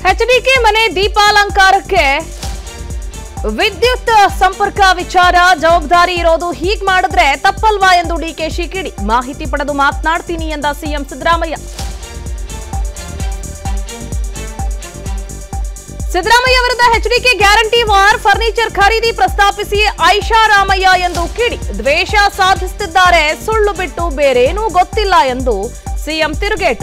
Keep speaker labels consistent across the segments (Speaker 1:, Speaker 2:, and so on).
Speaker 1: HDK ಮನೆ ದೀಪಾಲಂಕಾರಕ್ಕೆ ವಿದ್ಯುತ್ ಸಂಪರ್ಕ ವಿಚಾರ ಜವಾಬ್ದಾರಿ ಇರೋದು ಹೀಗ್ ಮಾಡಿದ್ರೆ ತಪ್ಪಲ್ವಾ ಎಂದು ಡಿಕೆಶಿ ಕಿಡಿ ಮಾಹಿತಿ ಪಡೆದು ಮಾತನಾಡ್ತೀನಿ ಎಂದ ಸಿಎಂ ಸಿದ್ದರಾಮಯ್ಯ ಸಿದ್ದರಾಮಯ್ಯ ವಿರುದ್ಧ ಎಚ್ಡಿಕೆ ಗ್ಯಾರಂಟಿ ವಾರ್ ಫರ್ನಿಚರ್ ಖರೀದಿ ಪ್ರಸ್ತಾಪಿಸಿ ಐಷಾರಾಮಯ್ಯ ಎಂದು ಕಿಡಿ ದ್ವೇಷ ಸಾಧಿಸುತ್ತಿದ್ದಾರೆ ಸುಳ್ಳು ಬಿಟ್ಟು ಬೇರೇನೂ ಗೊತ್ತಿಲ್ಲ ಎಂದು ಸಿಎಂ ತಿರುಗೇಟು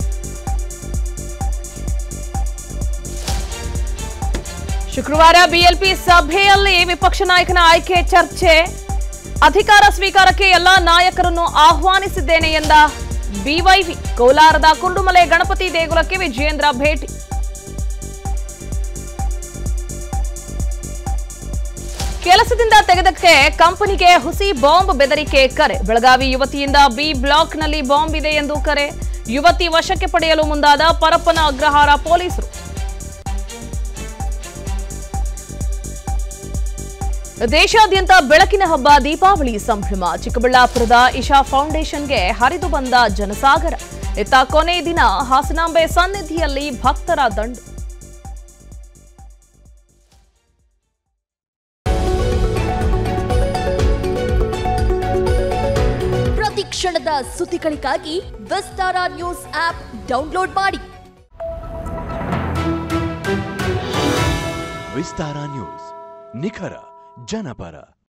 Speaker 1: ಶುಕ್ರವಾರ ಬಿಎಲ್ಪಿ ಸಭೆಯಲ್ಲಿ ವಿಪಕ್ಷ ನಾಯಕನ ಆಯ್ಕೆ ಚರ್ಚೆ ಅಧಿಕಾರ ಸ್ವೀಕಾರಕ್ಕೆ ಎಲ್ಲಾ ನಾಯಕರನ್ನು ಆಹ್ವಾನಿಸಿದ್ದೇನೆ ಎಂದ ಬಿವೈವಿ ಕೋಲಾರದ ಕುಂಡುಮಲೆ ಗಣಪತಿ ದೇಗುಲಕ್ಕೆ ವಿಜಯೇಂದ್ರ ಭೇಟಿ ಕೆಲಸದಿಂದ ತೆಗೆದಕ್ಕೆ ಕಂಪನಿಗೆ ಹುಸಿ ಬಾಂಬ್ ಬೆದರಿಕೆ ಕರೆ ಬೆಳಗಾವಿ ಯುವತಿಯಿಂದ ಬಿ ಬ್ಲಾಕ್ನಲ್ಲಿ ಬಾಂಬ್ ಇದೆ ಎಂದು ಕರೆ ಯುವತಿ ವಶಕ್ಕೆ ಪಡೆಯಲು ಮುಂದಾದ ಪರಪ್ಪನ ಅಗ್ರಹಾರ ಪೊಲೀಸರು ದೇಶಾದ್ಯಂತ ಬೆಳಕಿನ ಹಬ್ಬ ದೀಪಾವಳಿ ಸಂಭ್ರಮ ಚಿಕ್ಕಬಳ್ಳಾಪುರದ ಇಶಾ ಫೌಂಡೇಶನ್ಗೆ ಹರಿದು ಬಂದ ಜನಸಾಗರ ಇತ್ತ ಕೊನೆ ದಿನ ಹಾಸನಾಂಬೆ ಸನ್ನಿಧಿಯಲ್ಲಿ ಭಕ್ತರ ದಂಡು
Speaker 2: ಪ್ರತಿ ಕ್ಷಣದ ಸುದ್ದಿಗಳಿಗಾಗಿ ವಿಸ್ತಾರ ನ್ಯೂಸ್ ಆಪ್ ಡೌನ್ಲೋಡ್ ಮಾಡಿ
Speaker 3: ವಿಸ್ತಾರ ನ್ಯೂಸ್ ನಿಖರ ಜನಪರ